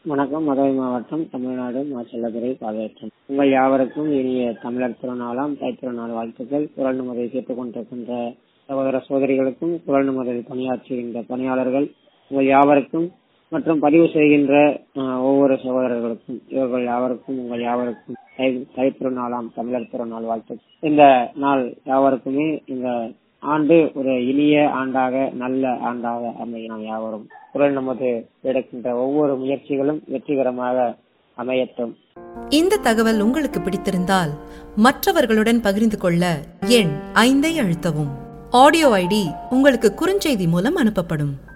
வணக்கம் மதுரை மாவட்டம் தமிழ்நாடு மாச்சல்லதுறை பாதேற்றம் உங்கள் யாவருக்கும் இனிய தமிழர் திருநாளாம் தைத்திருநாள் வாழ்த்துக்கள் குரல் நுமதை கேட்டுக் கொண்டிருக்கின்ற சகோதர சகோதரிகளுக்கும் குரல் நுமதில் பணியாற்றுகின்ற பணியாளர்கள் உங்கள் யாவருக்கும் மற்றும் பதிவு செய்கின்ற அஹ், ஒவ்வொரு சகோதரர்களுக்கும் இவர்கள் யாவருக்கும் உங்கள் யாவருக்கும் தை- தைத்திருநாளாம் தமிழர் திருநாள் வாழ்த்துக்கள் இந்த நாள் யாவருக்குமே இந்த ஆண்டு ஒரு இனிய ஆண்டாக நல்ல ஆண்டாக அமைய நாம் யாவரும் குரல் நமது எடுக்கின்ற ஒவ்வொரு முயற்சிகளும் வெற்றிகரமாக அமையட்டும் இந்த தகவல் உங்களுக்கு பிடித்திருந்தால் மற்றவர்களுடன் பகிர்ந்து கொள்ள எண் ஐந்தை அழுத்தவும் ஆடியோ ஐடி உங்களுக்கு குறுஞ்செய்தி மூலம் அனுப்பப்படும்